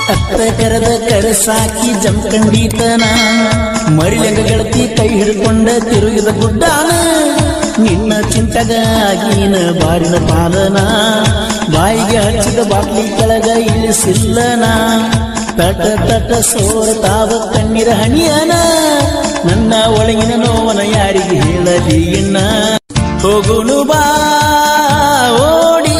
ಅತ್ತ ಕರೆದ ಕರಸಾಕಿ ಜಂಕಂಡೀತನ ಮರಿಲಂಗ ಗೆಳತಿ ಕೈ ಹಿಡ್ಕೊಂಡ ತಿರುಗಿದ ಗುಡ್ಡಾನ ನಿನ್ನ ಚಿಂತಗಾಗಿನ ಬಾರಿನ ಪಾಲನ ಬಾಯಿಗೆ ಹಚ್ಚಿದ ಬಾಟ್ಲಿ ಕೆಳಗ ಇಳಿಸಿಲ್ಲನ ತಟ ತಟ ಸೋರತಾವ ಕಣ್ಣೀರ ಹಣಿಯನ ನನ್ನ ಒಳಗಿನ ನೋವನ ಯಾರಿಗೆ ಹೇಳಲಿ ಇನ್ನ ಹೋಗುನು ಬಾ ಓಡಿ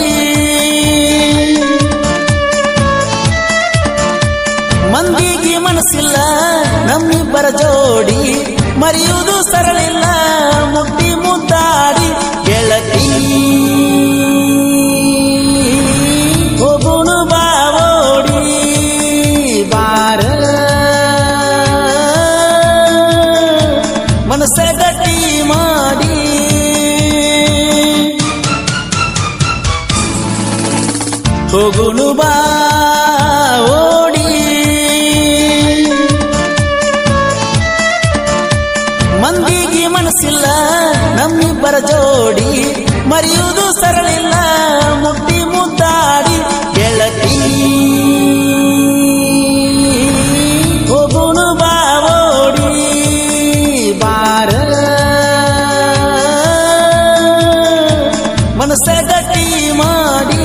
ಮಂದಿಗೆ ಮನಸ್ಸಿಲ್ಲ ನಮ್ಮಿಬ್ಬರ ಜೋಡಿ ಮರೆಯುವುದು ಸರಳಿಲ್ಲ ಮುಟ್ಟಿ ಮುದ್ದಾಡಿ ಗೆಳತಿ ಹೋಗುನು ಬಾ ಓಡಿ ಬಾರ ಮನಸ್ಸ ಗಟ್ಟಿ ಮಾಡಿ ಹೋಗುನು ಬಾ ಓಡಿ ಮಂದಿಗೆ ಮನಸ್ಸಿಲ್ಲ ನಮ್ಮಿಬ್ಬರ ಜೋಡಿ ಮರೆಯುವುದು ಸರಳಿಲ್ಲ ಮುಟ್ಟಿ ಮುದ್ದಾಡಿ ಗೆಳತಿ ಹೋಗುನು ಬಾ ಓಡಿ ಬಾರ ಮನಸ್ಸ ಗಟ್ಟಿ ಮಾಡಿ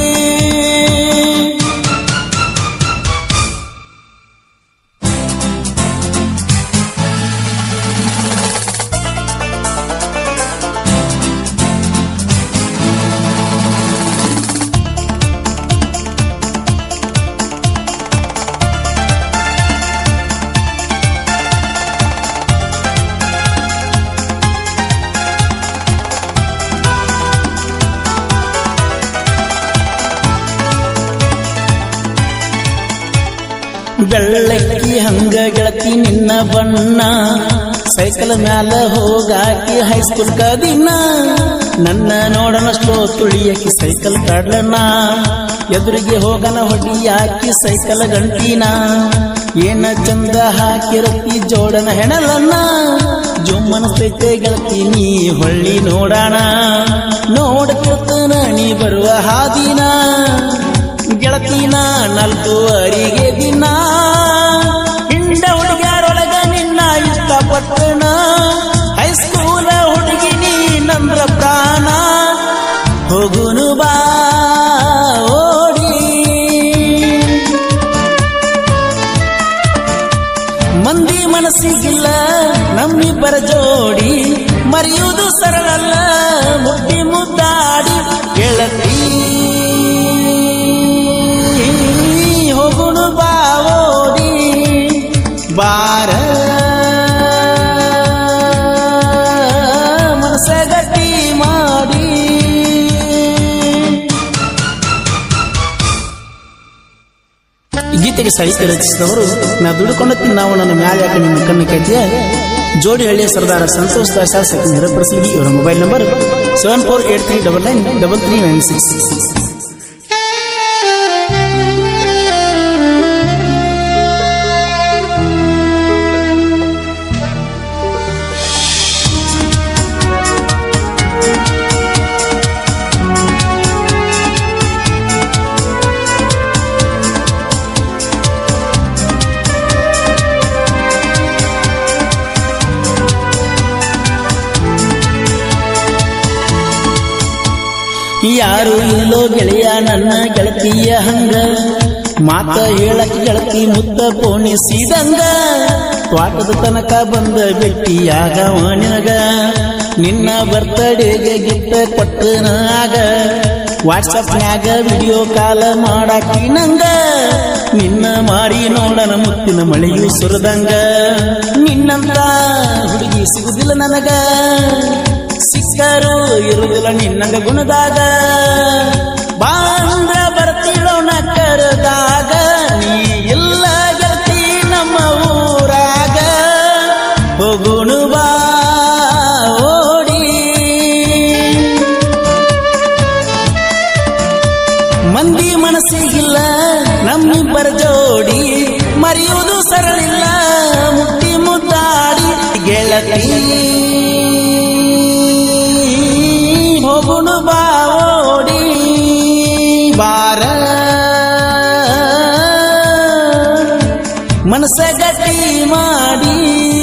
ಬೆಳ್ಳಕ್ಕಿ ಹಂಗ ಗೆಳತಿ ನಿನ್ನ ಬಣ್ಣ ಸೈಕಲ್ ಮ್ಯಾಲ ಹೋಗಾಕಿ ಹೈಸ್ಕೂಲ್ ಕದಿನ ನನ್ನ ನೋಡನಷ್ಟೋ ತುಳಿಯಕಿ ಸೈಕಲ್ ಕಾಡ್ಲನ್ನ ಎದುರಿಗೆ ಹೋಗನ ಹೊಡಿಯಾಕಿ ಸೈಕಲ್ ಗಂಟಿನ ಏನ ಚಂದ ಹಾಕಿರತಿ ಜೋಡನ ಹೆಣಲನ್ನ ಜುಮ್ಮನಸ್ತೈತೆ ಗೆಳತಿ ನೀ ಹೊಳ್ಳಿ ನೋಡಣ ನೋಡ್ತಿರ್ತನ ನೀ ಬರುವ ಹಾದಿನ ಗೆಳತಿನ ನಾಲ್ಕುವರೆಗೆ ದಿನ ಹಿಂಡ ಹುಡುಗ್ಯಾರೊಳಗ ನಿನ್ನ ಇಷ್ಟಪಟ್ಟಣ ಹೈಸ್ಕೂಲ ಹುಡುಗಿ ನೀ ನಂದ್ರ ಪ್ರಾಣ ಹೋಗುನು ಬಾ ಓಡಿ ಮಂದಿ ಮನಸ್ಸಿಗಿಲ್ಲ ನಮ್ಮಿಬ್ಬರ ಜೋಡಿ ಮರೆಯುವುದು ಸರಳಲ್ಲ ಮುಟ್ಟಿ ಮುದ್ದಾಡಿ ಗೆಳತಿ ಹೋಗುನು ಬಾ ಓಡಿ ಬಾರ ಮನಸ್ಸ ಗಟ್ಟಿ ಮಾಡಿ ಈ ಗೀತೆಗೆ ಸಾಹಿತ್ಯ ರಚಿಸಿದವರು ನಾ ದುಡುಕೊಂಡ ನಾವು ನನ್ನ ಮ್ಯಾಲೆ ಯಾಕೆ ನಿಮ್ಮ ಕಣ್ಣು ಕೆತ್ತಿಯ ಜೋಡಿ ಹಳ್ಳಿಯ ಸರ್ದಾರ ಸಂತೋಷ್ ದಾಸ ಸೆಕೆಂಡ್ ನಿರಪಡಿಸಲಿ ಇವರ mobile number seven four eight three double nine double three nine six ಯಾರು ಇಲ್ಲೋ ಗೆಳೆಯ ನನ್ನ ಗೆಳತಿಯ ಹಂಗ ಮಾತ ಹೇಳಕ್ ಗೆಳತಿ ಮುತ್ತ ಪೋಣಿಸಿದಂಗ ತ್ವಾಟದ ತನಕ ಬಂದ ಭೇಟಿಯಾಗ ನಿನಗ ನಿನ್ನ ಬರ್ತಡೇಗೆ ಗಿಫ್ಟ್ ಕೊಟ್ಟನ ಆಗ ವಾಟ್ಸಪ್ನ್ಯಾಗ ವಿಡಿಯೋ ಕಾಲ್ ಮಾಡಾಕಿ ನಂಗ ನಿನ್ನ ಮಾರಿ ನೋಡನ ಮುತ್ತಿನ ಮಳೆಯು ಸುರದಂಗ ನಿನ್ನಂತ ಹುಡುಗಿ ಸಿಗುದಿಲ್ಲ ನನಗ ಸಿಕ್ಕರು ಇರುವುದಿಲ್ಲ ನಿನ್ನಂಗ ಗುಣದಾಗ ಬಾಂದ್ರ ಬರ್ತಿಳೋ ನ ಕರೆದಾಗ ನೀ ಇಲ್ಲ ಗೆಳತಿ ನಮ್ಮ ಊರಾಗ ಹೋಗುಣು ಬಾ ಓಡಿ ಮಂದಿ ಮನಸ್ಸಿಗಿಲ್ಲ ನಮ್ಮಿಬ್ಬರ ಜೋಡಿ ಮರೆಯುವುದು ಸರಳಿಲ್ಲ ಮುಟ್ಟಿ ಮುದ್ದಾಡಿ ಗೆಳತಿ ಹೋಗುಣು ಬಾ ಓಡಿ ಬಾರ ಮನಸ್ಸ ಗಟ್ಟಿ ಮಾಡಿ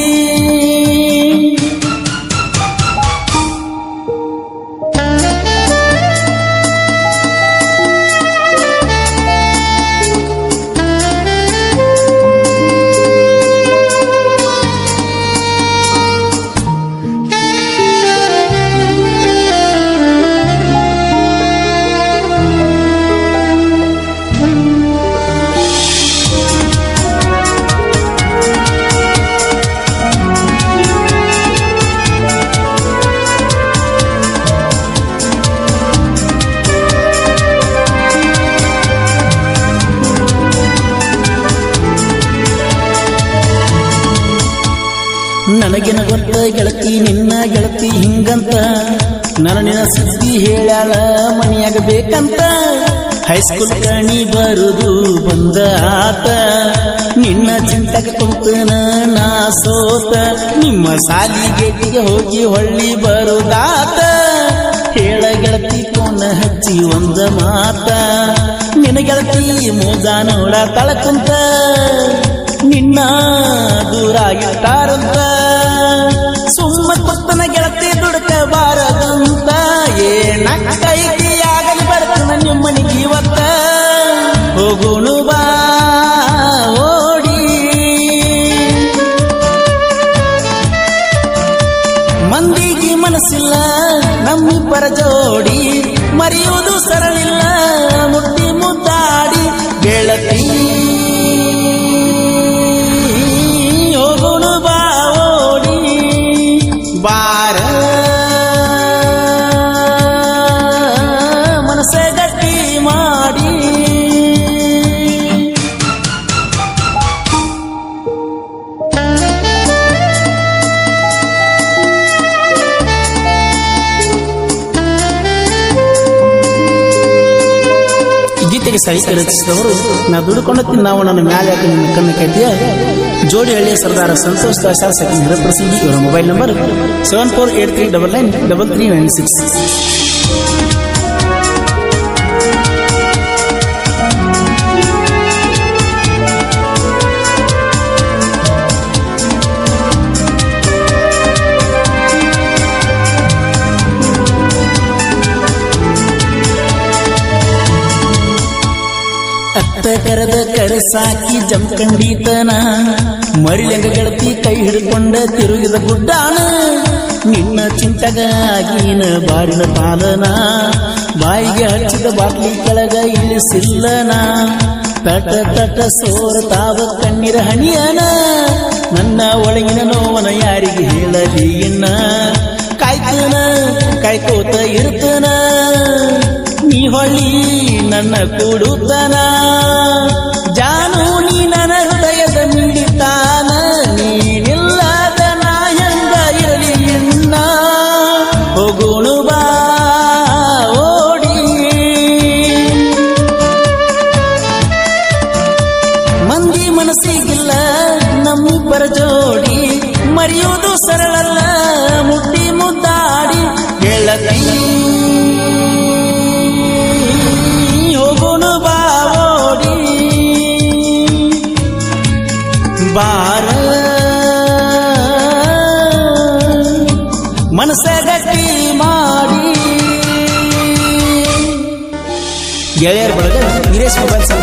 ನನಗಿನ ಗೊತ್ತ ಗೆಳತಿ ನಿನ್ನ ಗೆಳತಿ ಹಿಂಗಂತ ನನ್ನ ನಿನ್ನ ಸುದ್ದಿ ಹೇಳ್ಯಾಳ ಮನಿಯಾಗ ಬೇಕಂತ ಹೈಸ್ಕೂಲ್ ಕಣಿ ಬರುದು ಬಂದ ಆತ ನಿನ್ನ ಚಿಂತಕ ಕುಂತನ ನಾ ಸೋತ ನಿಮ್ಮ ಸಾಲಿ ಗೇಟಿಗೆ ಹೋಗಿ ಹೊಳ್ಳಿ ಬರುದಾತ ಹೇಳ ಗೆಳತಿ ಪೋನ ಹಚ್ಚಿ ಒಂದ ಮಾತ ನಿನ್ನ ಗೆಳತಿ ಮೂಗ ನೋಡ ತಳಕುಂತ ನಿನ್ನ ದೂರಾಗಿಟ್ಟಾರಂತ ಸುಮ್ಮ ಕುತ್ತನ ಗೆಳತಿ ದುಡುಕಬಾರದಂತ ಏನ ಕೈಗೆ ಆಗಲಿ ಬರ್ತನ ನಿಮ್ಮನಿಗೆ ಇವತ್ತ ಹೋಗುಣು ಬಾ ಓಡಿ ಮಂದಿಗೆ ಮನಸ್ಸಿಲ್ಲ ನಮ್ಮಿಬ್ಬರ ಜೋಡಿ ಮರೆಯುವುದು ಸರಳಿಲ್ಲ ಮುಟ್ಟಿ ಮುದ್ದಾಡಿ ಗೆಳತಿ ಹೋಗುಣು ಬಾ ಓಡಿ ಬಾರ ಮನಸ್ಸ ಗಟ್ಟಿ ಮಾಡಿ ಈ ಗೀತೆಗೆ ಸಾಹಿತ್ಯ ರಚಿಸಿದವರು ನಾ ದುಡುಕೊಂಡು ತಿನ್ನಾವು ನನ್ನ ಮ್ಯಾಲೆ ಹಾಕಿ ನಿನ್ನ ಕಣ್ಣು ಕಟ್ಟಿಯ ಜೋಡಿ ಹಳ್ಳಿಯ ಸರ್ದಾರ ಸಂತೋಷ್ ದಾಸಾರ್ ಸೆಕೆಂಡ್ ಹಿರಪ್ರಸಂಗಿ ಇವರ mobile number seven four eight three double nine double three nine six ಅತ್ತ ಕರೆದ ಕರಸಾಕಿ ಜಂಕಂಡೀತನ ಮರಿಲೆಂಗ ಗೆಳತಿ ಕೈ ಹಿಡ್ಕೊಂಡ ತಿರುಗಿದ ಗುಡ್ಡಾನ ನಿನ್ನ ಚಿಂತಗಾಗಿನ ಬಾರಿನ ಪಾಲನ ಬಾಯಿಗೆ ಹಚ್ಚಿದ ಬಾಟ್ಲಿ ಕೆಳಗ ಇಳಿಸಿಲ್ಲನ ತಟ ತಟ ಸೋರ ತಾವ ಕಣ್ಣೀರ ಹಣಿಯನ ನನ್ನ ಒಳಗಿನ ನೋವನ ಯಾರಿಗೆ ಹೇಳಲಿ ಇನ್ನ ಕಾಯ್ತನ ಕಾಯ್ಕೋತ ಇರ್ತನ ನೀ ಹೊಳ್ಳಿ ನನ್ನ ಕೂಡುತ್ತನ ಜಾನು ನೀ ನನ್ನ ಹೃದಯದ ಮಿಡಿತಾನ ನೀನಿಲ್ಲದ ನಾ ಹೆಂಗ ಇರಲಿ ಇನ್ನ ಹೋಗುಣು ಬಾ ಓಡಿ ಮಂದಿ ಮನಸ್ಸಿಗಿಲ್ಲ ನಮ್ಮಿಬ್ಬರ ಜೋಡಿ ಮರೆಯುವುದು ಸರಳಲ್ಲ ಮುಟ್ಟಿ ಮುದ್ದಾಡಿ ಗೆಳತಿ ಹೋಗೋನು ಬಾ ಓಡಿ ಬಾರ ಮನಸ್ಸ ಗಟ್ಟಿ ಮಾಡಿ ಗೆಳೆಯರ ಬಳಗ ವೀರೇಶ್ ಮೊಬೈಲ್